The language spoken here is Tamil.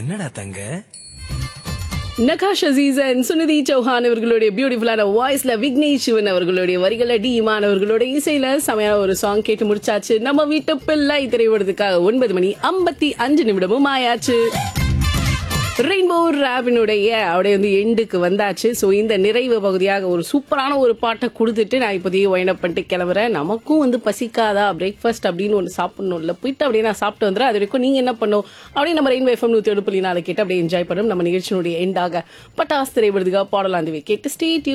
என்னடா தங்க நகாஷ் அசீஸ் அண்ட் சுனிதி சௌஹான் அவர்களுடைய பியூட்டிஃபுல்லான வாய்ஸ்ல விக்னேஷ் சிவன் அவர்களுடைய வரிகளை டி இமான் அவர்களோட இசையில செமையான ஒரு சாங் கேட்டு முடிச்சாச்சு நம்ம வீட்டு பிள்ளை திரைப்படத்துக்காக ஒன்பது மணி ஐம்பத்தி அஞ்சு நிமிடமும் ஆயாச்சு ரெயின்போ ராபினுடைய அப்படியே வந்து எண்டுக்கு வந்தாச்சு ஸோ இந்த நிறைவு பகுதியாக ஒரு சூப்பரான ஒரு பாட்டை கொடுத்துட்டு நான் இப்போதையே வைண்ட் அப் பண்ணிட்டு கிளம்புறேன் நமக்கும் வந்து பசிக்காதா பிரேக்ஃபாஸ்ட் அப்படின்னு ஒன்று சாப்பிடணும்ல போயிட்டு அப்படியே நான் சாப்பிட்டு வந்துடுறேன் அது வரைக்கும் நீங்க என்ன பண்ணும் அப்படியே நம்ம ரெயின்போ எஃப்எம் நூற்றி ஏழு புள்ளி நாலு கேட்டு அப்படியே என்ஜாய் பண்ணும் நம்ம நிகழ்ச்சியினுடைய எண்டாக பட்டாஸ் திரைப்படத்துக்காக பாடலாம் கேட்டு ஸ்டேட்